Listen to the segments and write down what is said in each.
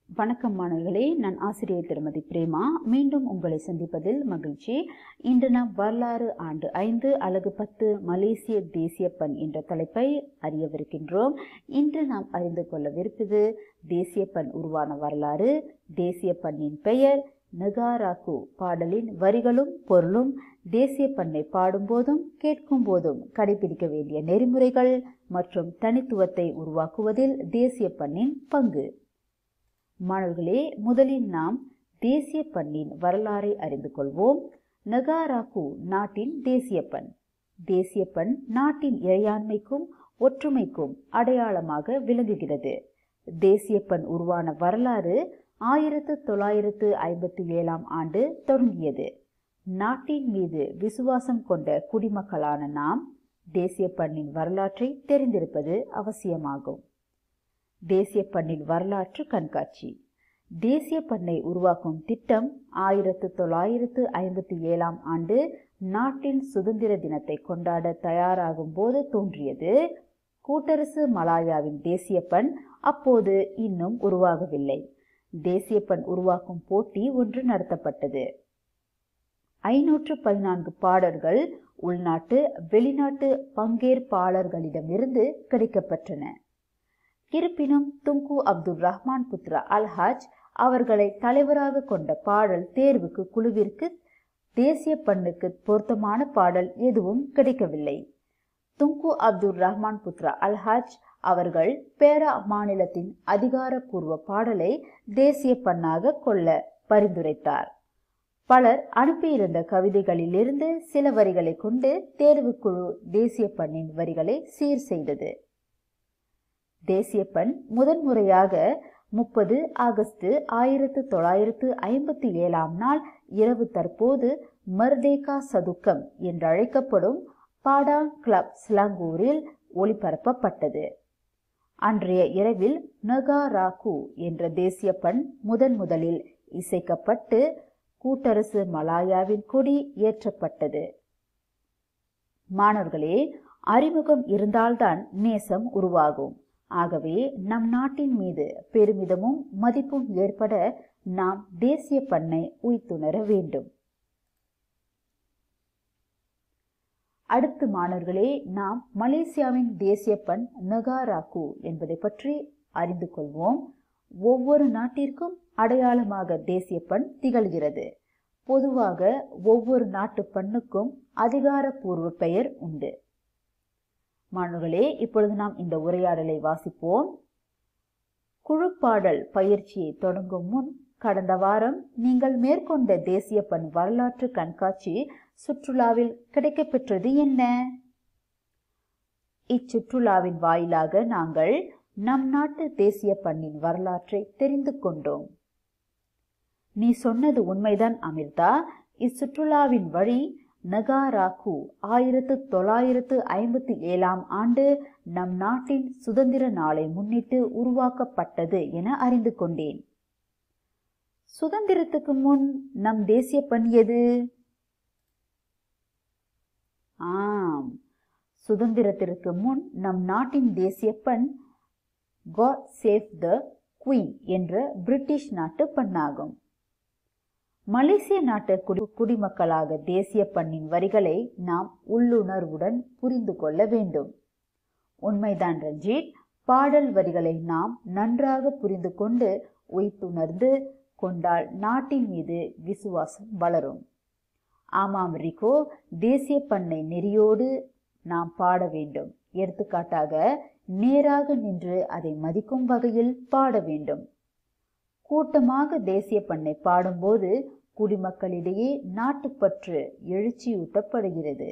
வணக்கம் மாணவர்களே நான் ஆசிரியர் திருமதி பிரேமா மீண்டும் உங்களை சந்திப்பதில் மகிழ்ச்சி இன்று நாம் வரலாறு ஆண்டு ஐந்து அலகு பத்து மலேசிய தேசிய பண் என்ற தலைப்பை அறியவிருக்கின்றோம் இன்று நாம் அறிந்து கொள்ளவிருப்பது தேசிய பண் உருவான வரலாறு தேசிய பண்ணின் பெயர் நெகாராக்கு பாடலின் வரிகளும் பொருளும் தேசிய பண்ணை பாடும்போதும் கேட்கும் போதும் கடைபிடிக்க வேண்டிய நெறிமுறைகள் மற்றும் தனித்துவத்தை உருவாக்குவதில் தேசிய பண்ணின் பங்கு மாணவர்களே முதலில் நாம் தேசிய பண்ணின் வரலாறை அறிந்து கொள்வோம் நகாராக்கு நாட்டின் தேசிய பண் தேசிய பண் நாட்டின் இறையாண்மைக்கும் ஒற்றுமைக்கும் அடையாளமாக விளங்குகிறது தேசிய பண் உருவான வரலாறு ஆயிரத்து தொள்ளாயிரத்து ஐம்பத்தி ஏழாம் ஆண்டு தொடங்கியது நாட்டின் மீது விசுவாசம் கொண்ட குடிமக்களான நாம் தேசிய பண்ணின் வரலாற்றை தெரிந்திருப்பது அவசியமாகும் தேசிய பண்ணின் வரலாற்று கண்காட்சி தேசிய பண்ணை உருவாக்கும் திட்டம் ஆயிரத்து தொள்ளாயிரத்து ஐம்பத்தி ஏழாம் ஆண்டு நாட்டின் சுதந்திர தினத்தை கொண்டாட தயாராகும் போது தோன்றியது கூட்டரசு மலாயாவின் தேசிய பண் அப்போது இன்னும் உருவாகவில்லை தேசிய பண் உருவாக்கும் போட்டி ஒன்று நடத்தப்பட்டது ஐநூற்று பதினான்கு பாடல்கள் உள்நாட்டு வெளிநாட்டு பங்கேற்பாளர்களிடமிருந்து கிடைக்கப்பெற்றன இருப்பினும் Tunku Abdul Rahman Putra Alhaj அவர்களை தலைவராக கொண்ட பாடல் தேர்வுக்கு குழுவிற்கு தேசிய பண்ணுக்கு பொருத்தமான பாடல் எதுவும் கிடைக்கவில்லை Tunku Abdul Rahman Putra Alhaj அவர்கள் பேரா மாநிலத்தின் அதிகாரப்பூர்வ பாடலை தேசிய பண்ணாக கொள்ள பரிந்துரைத்தார் பலர் அனுப்பியிருந்த கவிதைகளிலிருந்து சில வரிகளை கொண்டு தேர்வுக்குழு தேசிய பண்ணின் வரிகளை சீர் செய்தது தேசிய பண் முதன்முறையாக முப்பது ஆகஸ்ட் ஆயிரத்து தொள்ளாயிரத்து ஐம்பத்தி ஏழாம் நாள் இரவு தற்போது மர்தேகா சதுக்கம் என்றழைக்கப்படும் பாடாங் கிளப் ஸ்லாங்கூரில் ஒளிபரப்பப்பட்டது அன்றைய இரவில் நகாராகு என்ற தேசிய பண் முதன் முதலில் இசைக்கப்பட்டு கூட்டரசு மலாயாவின் கொடி ஏற்றப்பட்டது மாணவர்களே அறிமுகம் இருந்தால்தான் நேசம் உருவாகும் ஆகவே நம் நாட்டின் மீது பெருமிதமும் மதிப்பும் ஏற்பட நாம் தேசிய பண்ணை உய்த்துணர வேண்டும் அடுத்து மாணவர்களே நாம் மலேசியாவின் தேசிய பண் நகாராக்கு என்பதை பற்றி அறிந்து கொள்வோம் ஒவ்வொரு நாட்டிற்கும் அடையாளமாக தேசிய பண் திகழ்கிறது பொதுவாக ஒவ்வொரு நாட்டு பண்ணுக்கும் அதிகாரப்பூர்வ பெயர் உண்டு மாணவர்களே இப்பொழுது நாம் இந்த உரையாடலை வாசிப்போம் குழுப்பாடல் பயிற்சியை தொடங்கும் முன் கடந்த வாரம் நீங்கள் மேற்கொண்ட தேசிய பண் வரலாற்று கண்காட்சி சுற்றுலாவில் கிடைக்கப்பெற்றது என்ன இச்சுற்றுலாவின் வாயிலாக நாங்கள் நம் நாட்டு தேசிய பண்ணின் வரலாற்றை தெரிந்து கொண்டோம் நீ சொன்னது உண்மைதான் அமிர்தா இச்சுற்றுலாவின் வழி நகாராக்கு ஆயிரத்து தொள்ளாயிரத்து ஐம்பத்தி ஏழாம் ஆண்டு நம் நாட்டின் சுதந்திர நாளை முன்னிட்டு உருவாக்கப்பட்டது என அறிந்து கொண்டேன் சுதந்திரத்துக்கு முன் நம் தேசிய பண் எது ஆம் சுதந்திரத்திற்கு முன் நம் நாட்டின் தேசிய பண் காட் சேவ் த குயின் என்ற பிரிட்டிஷ் நாட்டு பண்ணாகும் மலேசிய நாட்டு குடி குடிமக்களாக தேசிய பண்ணின் வரிகளை நாம் உள்ளுணர்வுடன் புரிந்து கொள்ள வேண்டும் உண்மைதான் ரஞ்சித் பாடல் வரிகளை நாம் நன்றாக புரிந்து கொண்டு உய்த்துணர்ந்து கொண்டால் நாட்டின் மீது விசுவாசம் வளரும் ஆமாம் ரிகோ தேசிய பண்ணை நெறியோடு நாம் பாட வேண்டும் எடுத்துக்காட்டாக நேராக நின்று அதை மதிக்கும் வகையில் பாட வேண்டும் கூட்டமாக தேசிய பண்ணை பாடும்போது குடிமக்களிடையே நாட்டுப்பற்று எழுச்சியூட்டப்படுகிறது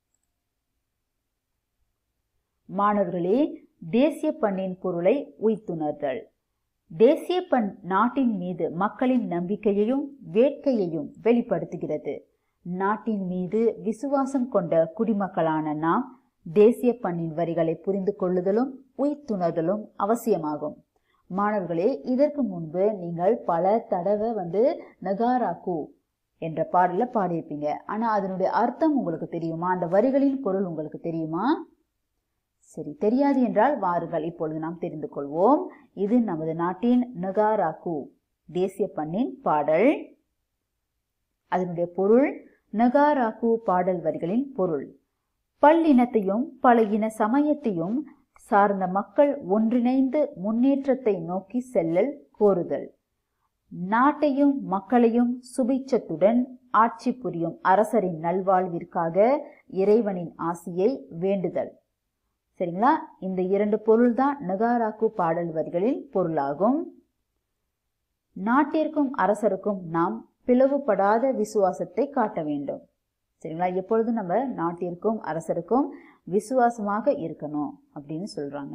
மாணவர்களே தேசிய பண்ணின் பொருளை உய்த்துணர்தல் தேசிய பண் நாட்டின் மீது மக்களின் நம்பிக்கையையும் வேட்கையையும் வெளிப்படுத்துகிறது நாட்டின் மீது விசுவாசம் கொண்ட குடிமக்களான நாம் தேசிய பண்ணின் வரிகளை புரிந்து கொள்ளுதலும் உய்த்துணர்தலும் அவசியமாகும் மாணவர்களே இதற்கு முன்பு நீங்கள் பல தடவை வந்து நகாராக்கு என்ற பாடல பாடியிருப்பீங்க ஆனா அதனுடைய அர்த்தம் உங்களுக்கு தெரியுமா அந்த வரிகளின் பொருள் உங்களுக்கு தெரியுமா சரி தெரியாது என்றால் வாருங்கள் இப்பொழுது நாம் தெரிந்து கொள்வோம் இது நமது நாட்டின் நகாராக்கு தேசிய பண்ணின் பாடல் அதனுடைய பொருள் நகாராக்கு பாடல் வரிகளின் பொருள் பல்லினத்தையும் பல இன சமயத்தையும் சார்ந்த மக்கள் ஒன்றிணைந்து முன்னேற்றத்தை நோக்கி செல்லல் கோருதல் நாட்டையும் மக்களையும் சுபிச்சத்துடன் ஆட்சி புரியும் அரசரின் நல்வாழ்விற்காக இறைவனின் ஆசியை வேண்டுதல் சரிங்களா இந்த இரண்டு பொருள்தான் நகாராக்கு பாடல் வரிகளின் பொருளாகும் நாட்டிற்கும் அரசருக்கும் நாம் பிளவுபடாத விசுவாசத்தை காட்ட வேண்டும் சரிங்களா எப்பொழுதும் நம்ம நாட்டிற்கும் அரசருக்கும் விசுவாசமாக இருக்கணும் அப்படின்னு சொல்றாங்க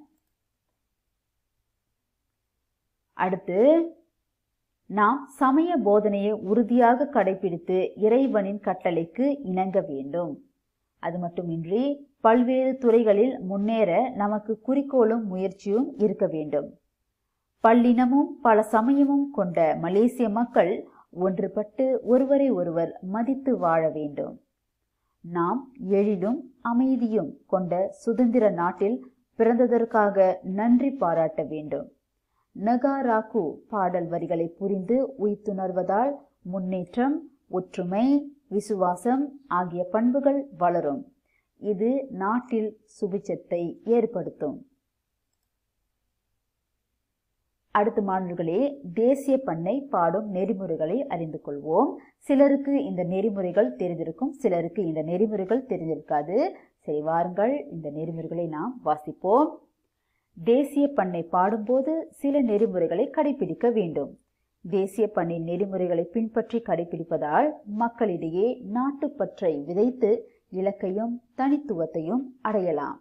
அடுத்து நாம் சமய போதனையை உறுதியாக கடைபிடித்து இறைவனின் கட்டளைக்கு இணங்க வேண்டும் அது மட்டுமின்றி பல்வேறு துறைகளில் முன்னேற நமக்கு குறிக்கோளும் முயற்சியும் இருக்க வேண்டும் பல்லினமும் பல சமயமும் கொண்ட மலேசிய மக்கள் ஒன்றுபட்டு ஒருவரை ஒருவர் மதித்து வாழ வேண்டும் நாம் எழிலும் அமைதியும் கொண்ட சுதந்திர நாட்டில் பிறந்ததற்காக நன்றி பாராட்ட வேண்டும் நகாராக்கு பாடல் வரிகளை புரிந்து உய்த்துணர்வதால் முன்னேற்றம் ஒற்றுமை விசுவாசம் ஆகிய பண்புகள் வளரும் இது நாட்டில் சுபிச்சத்தை ஏற்படுத்தும் அடுத்த மாணவர்களே தேசிய பண்ணை பாடும் நெறிமுறைகளை அறிந்து கொள்வோம் சிலருக்கு இந்த நெறிமுறைகள் தெரிந்திருக்கும் சிலருக்கு இந்த நெறிமுறைகள் தெரிந்திருக்காது சரி வாருங்கள் இந்த நெறிமுறைகளை நாம் வாசிப்போம் தேசிய பண்ணை பாடும்போது சில நெறிமுறைகளை கடைபிடிக்க வேண்டும் தேசிய பண்ணின் நெறிமுறைகளை பின்பற்றி கடைபிடிப்பதால் மக்களிடையே நாட்டுப்பற்றை விதைத்து இலக்கையும் தனித்துவத்தையும் அடையலாம்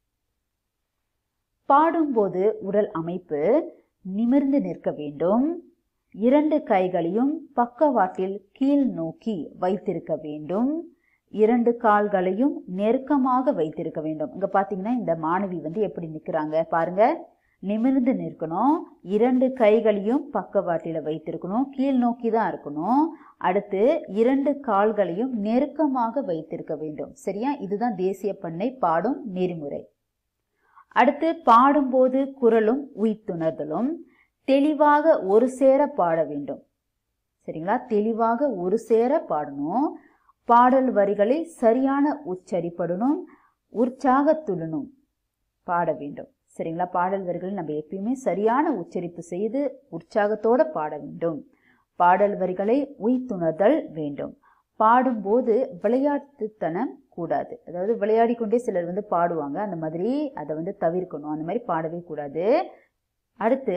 பாடும்போது உடல் அமைப்பு நிமிர்ந்து நிற்க வேண்டும் இரண்டு கைகளையும் பக்கவாட்டில் கீழ் நோக்கி வைத்திருக்க வேண்டும் இரண்டு கால்களையும் நெருக்கமாக வைத்திருக்க வேண்டும் இங்க பாத்தீங்கன்னா இந்த மாணவி வந்து எப்படி நிக்கிறாங்க பாருங்க நிமிர்ந்து நிற்கணும் இரண்டு கைகளையும் பக்கவாட்டில வைத்திருக்கணும் கீழ் நோக்கி தான் இருக்கணும் அடுத்து இரண்டு கால்களையும் நெருக்கமாக வைத்திருக்க வேண்டும் சரியா இதுதான் தேசிய பண்ணை பாடும் நெறிமுறை அடுத்து பாடும்போது குரலும் உய்த்துணர்தலும் தெளிவாக ஒரு சேர பாட வேண்டும் சரிங்களா தெளிவாக ஒரு சேர பாடணும் பாடல் வரிகளை சரியான உச்சரிப்படணும் உற்சாகத்துடனும் பாட வேண்டும் சரிங்களா பாடல் வரிகளை நம்ம எப்பயுமே சரியான உச்சரிப்பு செய்து உற்சாகத்தோட பாட வேண்டும் பாடல் வரிகளை உய்த்துணர்தல் வேண்டும் பாடும்போது விளையாட்டுத்தனம் கூடாது அதாவது விளையாடி கொண்டே சிலர் வந்து பாடுவாங்க அந்த மாதிரி அதை வந்து தவிர்க்கணும் அந்த மாதிரி பாடவே கூடாது அடுத்து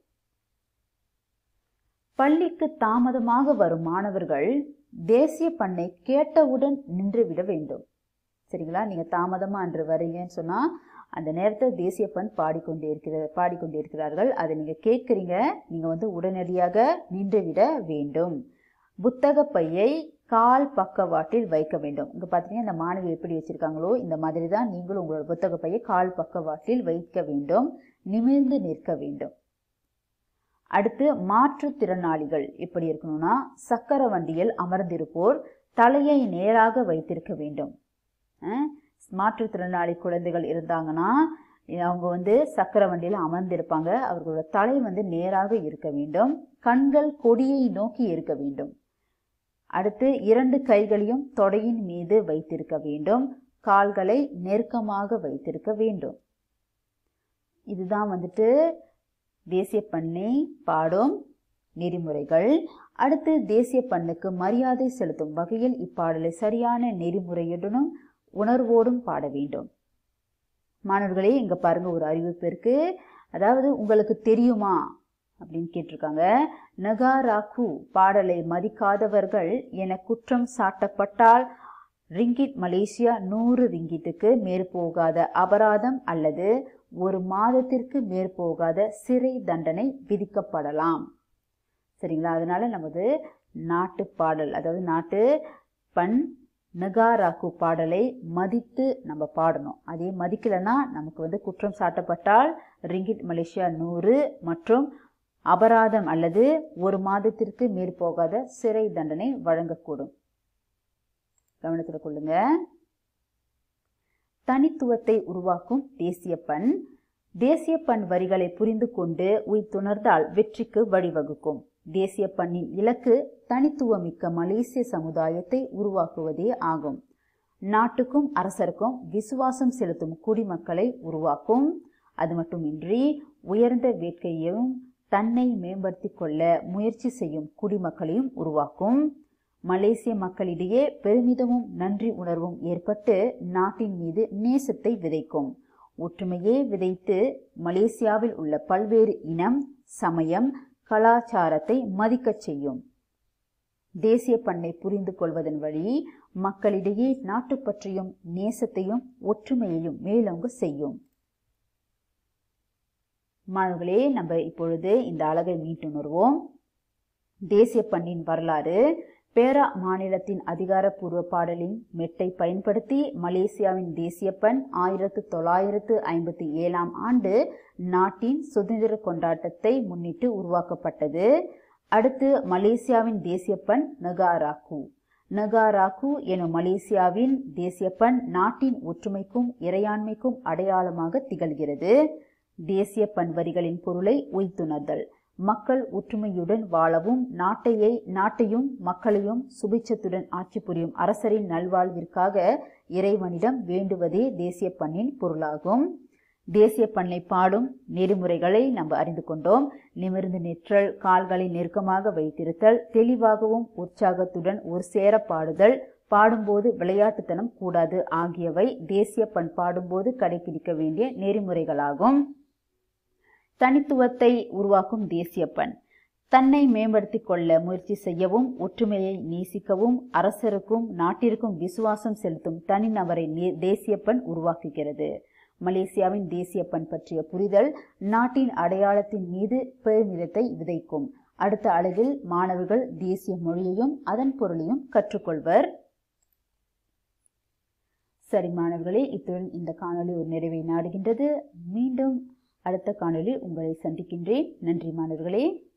பள்ளிக்கு தாமதமாக வரும் மாணவர்கள் தேசிய பண்ணை கேட்டவுடன் நின்றுவிட வேண்டும் சரிங்களா நீங்க தாமதமா அன்று வரீங்கன்னு சொன்னா அந்த நேரத்தில் தேசிய பண் பாடிக்கொண்டே இருக்கிற பாடிக்கொண்டே இருக்கிறார்கள் அதை நீங்க கேட்குறீங்க நீங்க வந்து உடனடியாக நின்றுவிட வேண்டும் புத்தக பையை கால் பக்கவாட்டில் வைக்க வேண்டும் இங்க பாத்தீங்கன்னா இந்த மாணவி எப்படி வச்சிருக்காங்களோ இந்த மாதிரி தான் நீங்களும் உங்களோட புத்தக பையை கால் பக்கவாட்டில் வைக்க வேண்டும் நிமிர்ந்து நிற்க வேண்டும் அடுத்து மாற்றுத்திறனாளிகள் எப்படி இருக்கணும்னா சக்கர வண்டியில் அமர்ந்திருப்போர் தலையை நேராக வைத்திருக்க வேண்டும் அஹ் மாற்றுத்திறனாளி குழந்தைகள் இருந்தாங்கன்னா அவங்க வந்து சக்கர வண்டியில் அமர்ந்திருப்பாங்க அவர்களோட தலை வந்து நேராக இருக்க வேண்டும் கண்கள் கொடியை நோக்கி இருக்க வேண்டும் அடுத்து இரண்டு கைகளையும் தொடையின் மீது வைத்திருக்க வேண்டும் கால்களை நெருக்கமாக வைத்திருக்க வேண்டும் இதுதான் வந்துட்டு தேசிய பண்ணை பாடும் நெறிமுறைகள் அடுத்து தேசிய பண்ணுக்கு மரியாதை செலுத்தும் வகையில் இப்பாடலை சரியான நெறிமுறையுடனும் உணர்வோடும் பாட வேண்டும் மாணவர்களே இங்க பாருங்க ஒரு அறிவிப்பு இருக்கு அதாவது உங்களுக்கு தெரியுமா அப்படின்னு கேட்டிருக்காங்க நகாராக்கு பாடலை மதிக்காதவர்கள் என குற்றம் சாட்டப்பட்டால் ரிங்கிட் மலேசியா நூறு ரிங்கிட்டுக்கு மேற்போகாத அபராதம் அல்லது ஒரு மாதத்திற்கு மேற்போகாத சிறை தண்டனை விதிக்கப்படலாம் சரிங்களா அதனால நமது நாட்டு பாடல் அதாவது நாட்டு பண் நகாராக்கு பாடலை மதித்து நம்ம பாடணும் அதே மதிக்கலைன்னா நமக்கு வந்து குற்றம் சாட்டப்பட்டால் ரிங்கிட் மலேசியா நூறு மற்றும் அபராதம் அல்லது ஒரு மாதத்திற்கு மேற்போகாத சிறை தண்டனை வழங்கக்கூடும் கவனத்தில் கொள்ளுங்க தனித்துவத்தை உருவாக்கும் தேசிய பண் தேசிய பண் வரிகளை புரிந்து கொண்டு உய்த்துணர்ந்தால் வெற்றிக்கு வழிவகுக்கும் தேசிய பண்ணின் இலக்கு தனித்துவமிக்க மலேசிய சமுதாயத்தை உருவாக்குவதே ஆகும் நாட்டுக்கும் அரசருக்கும் விசுவாசம் செலுத்தும் குடிமக்களை உருவாக்கும் அது மட்டுமின்றி உயர்ந்த வேட்கையையும் தன்னை மேம்படுத்திக் கொள்ள முயற்சி செய்யும் குடிமக்களையும் உருவாக்கும் மலேசிய மக்களிடையே பெருமிதமும் நன்றி உணர்வும் ஏற்பட்டு நாட்டின் மீது நேசத்தை விதைக்கும் ஒற்றுமையே விதைத்து மலேசியாவில் உள்ள பல்வேறு இனம் சமயம் கலாச்சாரத்தை மதிக்கச் செய்யும் தேசிய பண்ணை புரிந்து கொள்வதன் வழி மக்களிடையே நாட்டுப்பற்றையும் நேசத்தையும் ஒற்றுமையையும் மேலோங்க செய்யும் மாணவர்களே நம்ம இப்பொழுது இந்த அழகை மீட்டுணர்வோம் தேசிய பண்ணின் வரலாறு பேரா மாநிலத்தின் அதிகாரப்பூர்வ பாடலின் மெட்டை பயன்படுத்தி மலேசியாவின் தேசிய பண் ஆயிரத்து தொள்ளாயிரத்து ஐம்பத்தி ஏழாம் ஆண்டு நாட்டின் சுதந்திர கொண்டாட்டத்தை முன்னிட்டு உருவாக்கப்பட்டது அடுத்து மலேசியாவின் தேசிய பண் நகாராக்கு நகாராக்கு எனும் மலேசியாவின் தேசிய பண் நாட்டின் ஒற்றுமைக்கும் இறையாண்மைக்கும் அடையாளமாக திகழ்கிறது தேசிய பண் வரிகளின் பொருளை உய்த்துணர்தல் மக்கள் ஒற்றுமையுடன் வாழவும் நாட்டையை நாட்டையும் மக்களையும் சுபிச்சத்துடன் ஆட்சி புரியும் அரசரின் நல்வாழ்விற்காக இறைவனிடம் வேண்டுவதே தேசிய பண்ணின் பொருளாகும் தேசிய பண்ணை பாடும் நெறிமுறைகளை நம்ம அறிந்து கொண்டோம் நிமிர்ந்து நிற்றல் கால்களை நெருக்கமாக வைத்திருத்தல் தெளிவாகவும் உற்சாகத்துடன் ஒரு சேர பாடுதல் பாடும்போது விளையாட்டுத்தனம் கூடாது ஆகியவை தேசிய பண் பாடும்போது கடைபிடிக்க வேண்டிய நெறிமுறைகளாகும் தனித்துவத்தை உருவாக்கும் தேசிய பண் தன்னை மேம்படுத்திக் கொள்ள முயற்சி செய்யவும் ஒற்றுமையை நேசிக்கவும் அரசருக்கும் நாட்டிற்கும் விசுவாசம் செலுத்தும் தனிநபரை தேசிய பண் உருவாக்குகிறது மலேசியாவின் தேசிய பண் பற்றிய புரிதல் நாட்டின் அடையாளத்தின் மீது பெருமிதத்தை விதைக்கும் அடுத்த அழகில் மாணவர்கள் தேசிய மொழியையும் அதன் பொருளையும் கற்றுக்கொள்வர் சரி மாணவர்களே இத்துடன் இந்த காணொளி ஒரு நிறைவை நாடுகின்றது மீண்டும் அடுத்த காணொளியில் உங்களை சந்திக்கின்றேன் நன்றி மாணவர்களே